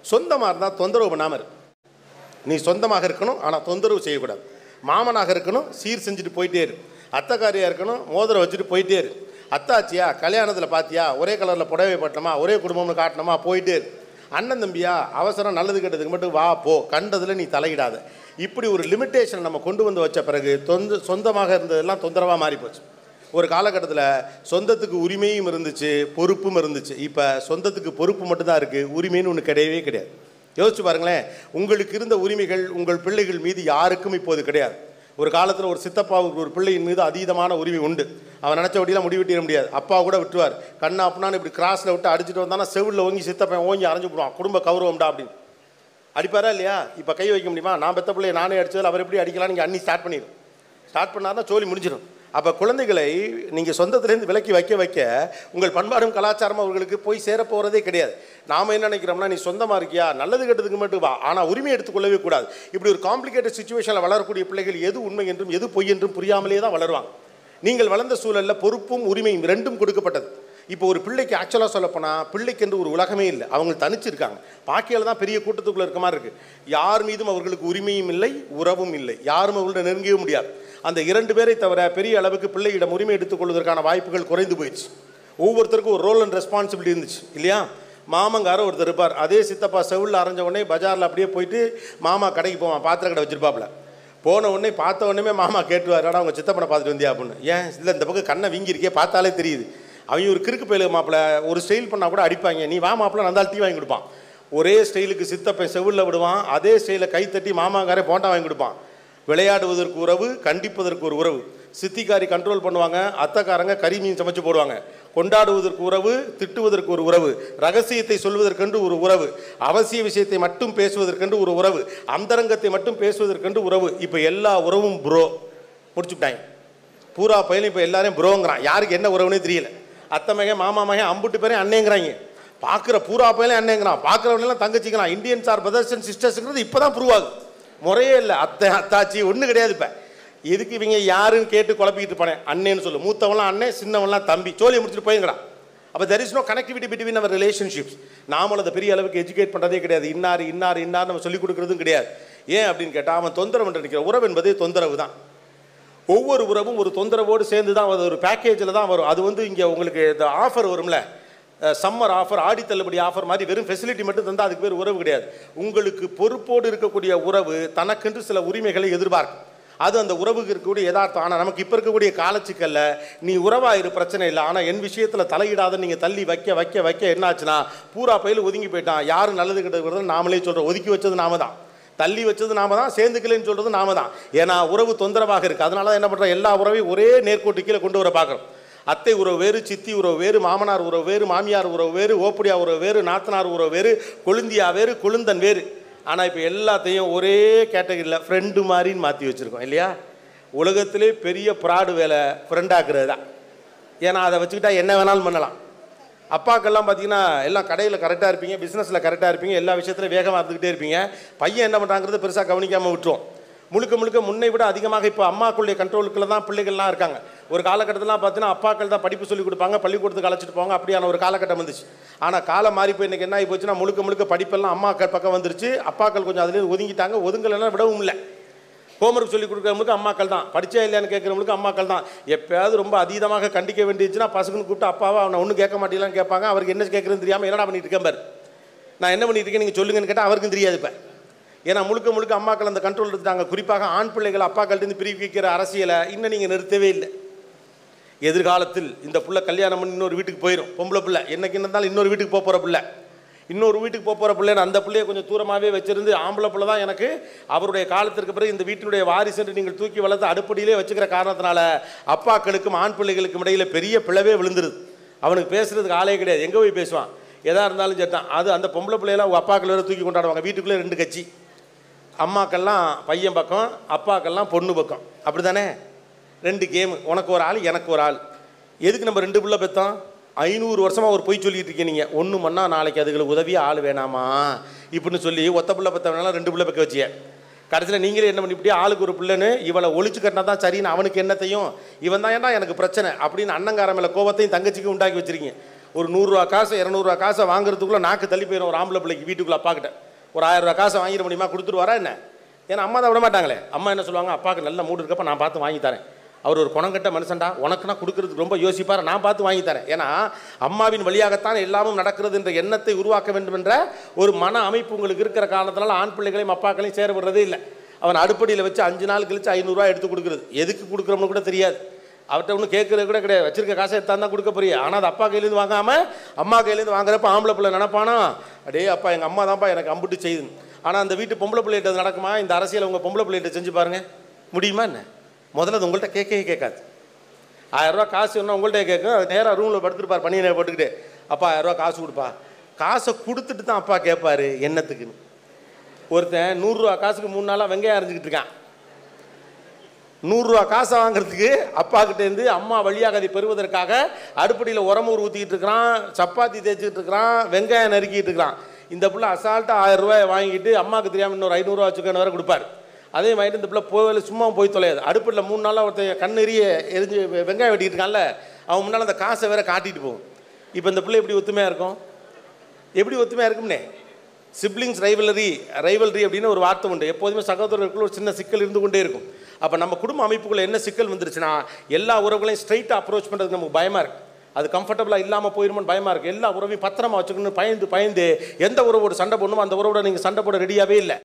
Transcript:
சொந்தமாக இருந்தால் தொந்தரவு பண்ணாமல் இரு நீ சொந்தமாக இருக்கணும் ஆனால் தொந்தரவு செய்யக்கூடாது மாமனாக இருக்கணும் சீர் செஞ்சுட்டு போயிட்டே இரு அத்தைக்காரியாக இருக்கணும் மோதிரம் வச்சுட்டு போயிட்டே இரு அத்தாச்சியா கல்யாணத்தில் பார்த்தியா ஒரே கலரில் புடவை பட்டணுமா ஒரே குடும்பம்னு காட்டணுமா போயிட்டே இரு அண்ணன் தம்பியா அவசரம் நல்லது கெட்டதுக்கு மட்டும் வா போ கண்டதில் நீ தலையிடாத இப்படி ஒரு லிமிட்டேஷன் நம்ம கொண்டு வந்து வச்ச பிறகு தொந்த சொந்தமாக இருந்ததெல்லாம் தொந்தரவாக மாறி போச்சு ஒரு காலகட்டத்தில் சொந்தத்துக்கு உரிமையும் இருந்துச்சு பொறுப்பும் இருந்துச்சு இப்போ சொந்தத்துக்கு பொறுப்பு மட்டும்தான் இருக்குது உரிமைன்னு ஒன்று கிடையவே கிடையாது யோசிச்சு பாருங்களேன் உங்களுக்கு இருந்த உரிமைகள் உங்கள் பிள்ளைகள் மீது யாருக்கும் இப்போது கிடையாது ஒரு காலத்தில் ஒரு சித்தப்பாவுக்கு ஒரு பிள்ளையின் மீது அதீதமான உரிமை உண்டு அவன் நினச்சபடியெல்லாம் முடிவெட்டிட முடியாது அப்பா கூட விட்டுருவார் கண்ணா அப்படின்னா இப்படி கிராஸில் விட்டு அடிச்சுட்டு வந்தானா செவிலில் ஓங்கி சித்தப்பன் ஓங்கி அரைஞ்சு விடுவான் குடும்ப கௌரவம்டா அப்படின்னு அடிப்பாரா இல்லையா இப்போ கை வைக்க முடியுமா நான் பெத்த பிள்ளைய நானே அடிச்சதில் அவர் எப்படி அடிக்கலாம் நீங்கள் அண்ணி ஸ்டார்ட் பண்ணிடும் ஸ்டார்ட் பண்ணாருன்னா சோலி முடிஞ்சிடும் அப்போ குழந்தைகளை நீங்கள் சொந்தத்திலேருந்து விலக்கி வைக்க வைக்க உங்கள் பண்பாடும் கலாச்சாரம் அவர்களுக்கு போய் சேர போகிறதே கிடையாது நாம் என்ன நினைக்கிறோம்னா நீ சொந்தமாக இருக்கியா நல்லது கெட்டதுக்கு மட்டும் வா ஆனால் உரிமை எடுத்துக்கொள்ளவே கூடாது இப்படி ஒரு காம்ப்ளிகேட்டட் சுச்சுவேஷனில் வளரக்கூடிய பிள்ளைகள் எது உண்மை என்றும் எது பொய் என்றும் புரியாமலே தான் வளருவாங்க நீங்கள் வளர்ந்த சூழலில் பொறுப்பும் உரிமையும் ரெண்டும் கொடுக்கப்பட்டது இப்போ ஒரு பிள்ளைக்கு ஆக்சுவலாக சொல்லப்போனால் பிள்ளைக்கு என்று ஒரு உலகமே இல்லை அவங்க தனிச்சிருக்காங்க பாக்கியால் தான் பெரிய கூட்டத்துக்குள்ளே இருக்க மாதிரி இருக்குது யார் மீதும் அவர்களுக்கு உரிமையும் இல்லை உறவும் இல்லை யாரும் அவர்களோட நெருங்கவே முடியாது அந்த இரண்டு பேரை தவிர பெரிய அளவுக்கு பிள்ளையிடம் உரிமை எடுத்துக்கொள்வதற்கான வாய்ப்புகள் குறைந்து போயிடுச்சு ஒவ்வொருத்தருக்கும் ஒரு ரோல் அண்ட் ரெஸ்பான்சிபிலிட்டி இருந்துச்சு இல்லையா மாமங்கார ஒருத்தர் இருப்பார் அதே சித்தப்பா செவிலில் அரைஞ்ச உடனே பஜாரில் அப்படியே போயிட்டு மாமா கடைக்கு போவான் பாத்திர கடை வச்சிருப்பாப்புல போன உடனே பார்த்த உடனே மாமா கேட்டுவார் "அடா, உங்கள் சித்தப்பனை பார்த்துட்டு வந்தியா அப்படின்னு ஏன் இல்லை இந்த பக்கம் கண்ணை வீங்கியிருக்கே பார்த்தாலே தெரியுது அவங்க ஒரு கிறுக்கு பயிலுக மாப்பிள்ள ஒரு ஸ்டைல் பண்ணால் கூட அடிப்பாங்க நீ வா மாப்பிள்ள நந்தால் டீ வாங்கி கொடுப்பான் ஒரே ஸ்டைலுக்கு சித்தப்பன் செவிலில் விடுவான் அதே ஸ்டைலில் கை தட்டி மாமாங்காரே போண்டா வாங்கி கொடுப்பான் விளையாடுவதற்கு உறவு கண்டிப்பதற்கு ஒரு உறவு சித்திக்காரி கண்ட்ரோல் பண்ணுவாங்க அத்தைக்காரங்க கறி மீன் சமைச்சு போடுவாங்க கொண்டாடுவதற்கு உறவு திட்டுவதற்கு ஒரு உறவு ரகசியத்தை சொல்வதற்கென்று ஒரு உறவு அவசிய விஷயத்தை மட்டும் பேசுவதற்கென்று ஒரு உறவு அந்தரங்கத்தை மட்டும் பேசுவதற்கென்று உறவு இப்போ எல்லா உறவும் ப்ரோ முடிச்சுட்டாங்க பூரா பையனும் இப்போ எல்லாரையும் ப்ரோங்கிறான் யாருக்கு என்ன உறவுனே தெரியல அத்தை மகன் மாமா மகன் அம்புட்டு பேரையும் அண்ணேங்கிறாங்க பார்க்குற பூரா பையனையும் அண்ணேங்கிறான் பார்க்குறவனெல்லாம் தங்கச்சிக்கிறான் இந்தியன்ஸ் ஆர் பிரதர்ஸ் அண்ட் சிஸ்டர்ஸுங்கிறது இப்போ தான் ப்ரூவ் ஆகுது முறையே இல்லை அத்தை அத்தாச்சி ஒன்றும் கிடையாது இப்போ எதுக்கு இவங்க யாருன்னு கேட்டு குழப்பிக்கிட்டு இருப்பானே அண்ணேன்னு சொல்லு மூத்தவன்லாம் அண்ணன் சின்னவன்லாம் தம்பி சோழியை முடிச்சுட்டு போயிருங்கடான் அப்போ there is no connectivity between our relationships நாமளும் அதை பெரிய அளவுக்கு எஜுகேட் பண்ணுறதே கிடையாது இன்னார் இன்னார் இன்னார் நம்ம சொல்லிக் கொடுக்குறதும் கிடையாது ஏன் அப்படின்னு கேட்டால் அவன் தொந்தரவு என்று நினைக்கிற உறவு என்பது தொந்தரவு தான் ஒவ்வொரு உறவும் ஒரு தொந்தரவோடு சேர்ந்து தான் அது ஒரு பேக்கேஜில் தான் வரும் அது வந்து இங்கே உங்களுக்கு இந்த ஆஃபர் வரும்ல சம்மர் ஆஃபர் ஆடி தள்ளுபடி ஆஃபர் மாதிரி வெறும் ஃபெசிலிட்டி மட்டும் தந்தால் அதுக்கு பேர் உறவு கிடையாது உங்களுக்கு பொறுப்போடு இருக்கக்கூடிய உறவு தனக்கென்று சில உரிமைகளை எதிர்பார்க்கும் அது அந்த உறவுக்கு இருக்கக்கூடிய யதார்த்தம் ஆனால் நமக்கு இப்போ இருக்கக்கூடிய காலச்சிக்கல்ல நீ உறவாயிரு பிரச்சனை இல்லை ஆனால் என் விஷயத்தில் தலையிடாத நீங்கள் தள்ளி வைக்க வைக்க வைக்க என்னாச்சுன்னா பூரா பயில ஒதுங்கி போயிட்டான் யாரும் நல்லது கிட்டது நாமளே சொல்கிறோம் ஒதுக்கி வச்சது நாம தான் தள்ளி வச்சது நாம தான் சேர்ந்துக்கலன்னு சொல்கிறது நாம தான் ஏன்னா உறவு தொந்தரவாக இருக்குது அதனால தான் என்ன பண்ணுறோம் எல்லா உறவையும் ஒரே நேர்கோட்டு கீழே கொண்டு வர பார்க்குறோம் அத்தை உறவு வேறு சித்தி உறவு வேறு மாமனார் உறவு வேறு மாமியார் உறவு வேறு ஓப்படியா உறவு வேறு நாத்தனார் உறவு வேறு கொழுந்தியா வேறு கொழுந்தன் வேறு ஆனால் இப்போ எல்லாத்தையும் ஒரே கேட்டகரியில் ஃப்ரெண்டு மாதிரின்னு மாற்றி வச்சுருக்கோம் இல்லையா உலகத்திலே பெரிய ப்ராடு வேலை ஃப்ரெண்டாக்குறது தான் ஏன்னா அதை வச்சுக்கிட்டா என்ன வேணாலும் பண்ணலாம் அப்பாக்கெல்லாம் பார்த்தீங்கன்னா எல்லாம் கடையில் கரெக்டாக இருப்பீங்க பிஸ்னஸில் கரெக்டாக இருப்பீங்க எல்லா விஷயத்துலையும் வேகமாக இருந்துக்கிட்டே இருப்பீங்க பையன் என்ன பண்ணுறாங்கிறது பெருசாக கவனிக்காமல் விட்டுரும் முழுக்க முழுக்க முன்னை விட அதிகமாக இப்போ அம்மாக்களுடைய கண்ட்ரோலுக்குள்ள தான் பிள்ளைகள்லாம் இருக்காங்க ஒரு காலகட்டத்திலாம் பார்த்தீங்கன்னா அப்பாக்கள் தான் படிப்பு சொல்லிக் கொடுப்பாங்க பள்ளிக்கூடத்துக்கு அழைச்சிட்டு போவாங்க அப்படியான ஒரு காலகட்டம் வந்துச்சு ஆனால் காலம் மாறி போய் இன்னைக்கு என்ன ஆகி போச்சுன்னா முழுக்க முழுக்க படிப்பெல்லாம் அம்மாக்கள் பக்கம் வந்துருச்சு அப்பாக்கள் கொஞ்சம் அதுலேருந்து ஒதுங்கிட்டாங்க ஒதுங்கலைன்னா விடவும் இல்லை ஹோம்ஒர்க் சொல்லி கொடுக்குறவங்களுக்கு அம்மாக்கள் தான் படிச்சா இல்லையான்னு கேட்குறவங்களுக்கு அம்மாக்கள் தான் எப்பயாவது ரொம்ப அதீதமாக கண்டிக்க வேண்டியதுச்சுன்னா பசங்கன்னு கூப்பிட்டு அப்பாவா அவனை ஒன்றும் கேட்க மாட்டீங்களான்னு கேட்பாங்க அவருக்கு என்ன கேட்குறதுன்னு தெரியாமல் என்னடா பண்ணிட்டு இருக்கேன் பாரு நான் என்ன பண்ணிட்டு இருக்கேன் நீங்கள் சொல்லுங்கன்னு கேட்டால் அவருக்கும் தெரியாது இப்போ ஏன்னா முழுக்க முழுக்க அம்மாக்கள் அந்த கண்ட்ரோல் எடுத்துட்டாங்க குறிப்பாக ஆண் பிள்ளைகள் அப்பாக்கள்கிட்ட பிரிவிக்கிற அரசியலை இன்னும் நீங்கள் நிறுத்தவே இல்லை எதிர்காலத்தில் இந்த புள்ள கல்யாணம் பண்ணி இன்னொரு வீட்டுக்கு போயிடும் பொம்பளை பிள்ளை என்னைக்கு இருந்தாலும் இன்னொரு வீட்டுக்கு போக போகிற பிள்ளை இன்னொரு வீட்டுக்கு போக போகிற பிள்ளைன்னு அந்த பிள்ளையை கொஞ்சம் தூரமாகவே வச்சிருந்து ஆம்பளை பிள்ளை தான் எனக்கு அவருடைய காலத்திற்கு பிறகு இந்த வீட்டினுடைய வாரிசு என்று நீங்கள் தூக்கி வளர்த்து அடுப்படியிலே வச்சுக்கிற காரணத்தினால அப்பாக்களுக்கும் ஆண் பிள்ளைகளுக்கும் இடையில பெரிய பிளவே விழுந்துருது அவனுக்கு பேசுறதுக்கு ஆளே கிடையாது எங்கே போய் பேசுவான் எதா இருந்தாலும் சரிதான் அது அந்த பொம்பளை பிள்ளையெல்லாம் உங்க அப்பாக்கள் வேற தூக்கி கொண்டாடுவாங்க வீட்டுக்குள்ளே ரெண்டு கட்சி அம்மாக்கெல்லாம் பையன் பக்கம் அப்பாக்கெல்லாம் பொண்ணு பக்கம் அப்படி தானே ரெண்டு கேமு உனக்கு ஒரு ஆள் எனக்கு ஒரு ஆள் எதுக்கு நம்ம ரெண்டு பிள்ளை பெற்றோம் ஐநூறு வருஷமாக ஒரு பொய் சொல்லிட்டு இருக்கீங்க நீங்கள் ஒன்று மண்ணா நாளைக்கு அதுகளுக்கு உதவியாக ஆள் வேணாமா இப்படின்னு சொல்லி ஒத்த பிள்ளை பெற்றவனால ரெண்டு பிள்ளை பெக்க வச்சிய கடைசியில் நீங்களே என்ன பண்ணிவிட்டே ஆளுக்கு ஒரு பிள்ளைன்னு இவளை ஒழிச்சு கட்டினா தான் சரின்னு அவனுக்கு என்னத்தையும் இவன் தான் ஏன்டா எனக்கு பிரச்சனை அப்படின்னு அண்ணங்கார மேலே கோபத்தையும் தங்கச்சிக்கும் உண்டாக்கி வச்சிருக்கீங்க ஒரு நூறுரூவா காசை இரநூறுவா காசை வாங்குறதுக்குள்ளே நாக்கு தள்ளி போயிடும் ஒரு ஆம்பளை பிள்ளைக்கு வீட்டுக்குள்ளே அப்பா கிட்ட ஒரு ஆயிரம் ரூபா காசை வாங்கிட முடியுமா கொடுத்துட்டு வரா என்ன ஏன்னா அம்மா தான் விட மாட்டாங்களே அம்மா என்ன சொல்லுவாங்க அப்பாவுக்கு நல்ல மூடு இருக்கப்ப நான் பார்த்து வாங்கி தரேன் அவர் ஒரு குணங்கட்ட மனுஷன்டா உனக்குனா கொடுக்கறதுக்கு ரொம்ப யோசிப்பார் நான் பார்த்து வாங்கி தரேன் ஏன்னா அம்மாவின் வழியாகத்தான் எல்லாமும் நடக்கிறது என்ற எண்ணத்தை உருவாக்க வேண்டும் என்ற ஒரு மன அமைப்பு உங்களுக்கு இருக்கிற காரணத்தினால ஆண் பிள்ளைகளையும் அப்பாக்களையும் சேர விடுறதே இல்லை அவன் அடுப்படியில் வச்சு அஞ்சு நாள் கழிச்சு ஐநூறுரூவா எடுத்து கொடுக்குறது எதுக்கு கொடுக்குறோம்னு கூட தெரியாது அவர்கிட்ட ஒன்றும் கேட்கறது கூட கிடையாது வச்சிருக்க காசை எடுத்தா தான் கொடுக்க போறிய ஆனால் அது அப்பா கையிலேருந்து வாங்காமல் அம்மா கையிலேருந்து வாங்குறப்ப ஆம்பளை பிள்ளை நினைப்பானா அடே அப்பா எங்கள் அம்மா தான்ப்பா எனக்கு அம்புட்டு செய்யுது ஆனால் அந்த வீட்டு பொம்பளை பிள்ளைகிட்ட அது நடக்குமா இந்த அரசியல் உங்கள் பொம்பளை பிள்ளைகிட்ட செஞ்சு பாருங்க முடியுமா என்ன முதல்ல அது உங்கள்கிட்ட கேட்கவே கேட்காது ஆயிரரூவா காசு வேணும் உங்கள்கிட்ட கேட்கும் அது நேராக ரூமில் படுத்துருப்பார் பனியனை போட்டுக்கிட்டு அப்பா ஆயிரரூவா காசு கொடுப்பா காசை கொடுத்துட்டு தான் அப்பா கேட்பாரு என்னத்துக்குன்னு ஒருத்தன் நூறுரூவா காசுக்கு மூணு நாளாக வெங்காயம் அரைஞ்சிக்கிட்டு இருக்கான் நூறுரூவா காசை வாங்குறதுக்கு அப்பா கிட்டேருந்து அம்மா வழியாக அதை பெறுவதற்காக அடுப்படியில் உரமூர் ஊற்றிக்கிட்டு இருக்கிறான் சப்பாத்தி தேய்ச்சிக்கிட்டு இருக்கிறான் வெங்காயம் நறுக்கிட்டு இருக்கிறான் இந்த பிள்ளை அசால்ட்டாக ஆயிரம் ரூபாய் வாங்கிட்டு அம்மாவுக்கு தெரியாமல் இன்னொரு ஐநூறுரூவா வச்சுக்கணும் வேற கொடுப்பாரு அதே வாங்கிட்டு இந்த பிள்ளை போகல சும்மா போய் தொலையாது அடுப்பில் மூணு நாளாக ஒருத்தன் கண்ணெறிய எரிஞ்சு வெ- வெங்காயம் வெட்டிக்கிட்டு இருக்கான்ல அவன் முன்னால் அந்த காசை வேற காட்டிட்டு போகும் இப்போ இந்த பிள்ளை எப்படி ஒத்துமையாக இருக்கும் எப்படி ஒத்துமையாக இருக்கும்னே சிப்ளிங்ஸ் ரைவலரி ரைவல்ரி அப்படின்னு ஒரு வார்த்தை உண்டு எப்போதுமே சகோதரர்களுக்குள்ள ஒரு சின்ன சிக்கல் இருந்து கொண்டே இருக்கும் அப்போ நம்ம குடும்ப அமைப்புக்குள்ள என்ன சிக்கல் வந்துருச்சுன்னா எல்லா உறவுகளையும் ஸ்ட்ரைட்டாக அப்ரோச் பண்ணுறதுக்கு நமக்கு பயமாக இருக்குது அது கம்ஃபர்டபுளாக இல்லாமல் போயிருமோன்னு பயமாக இருக்குது எல்லா உறவையும் பத்திரமா வச்சுக்கணும்னு பயந்து பயந்து எந்த உறவோட சண்டை போடணுமோ அந்த உறவோட நீங்கள் சண்டை போட ரெடியாகவே இல்லை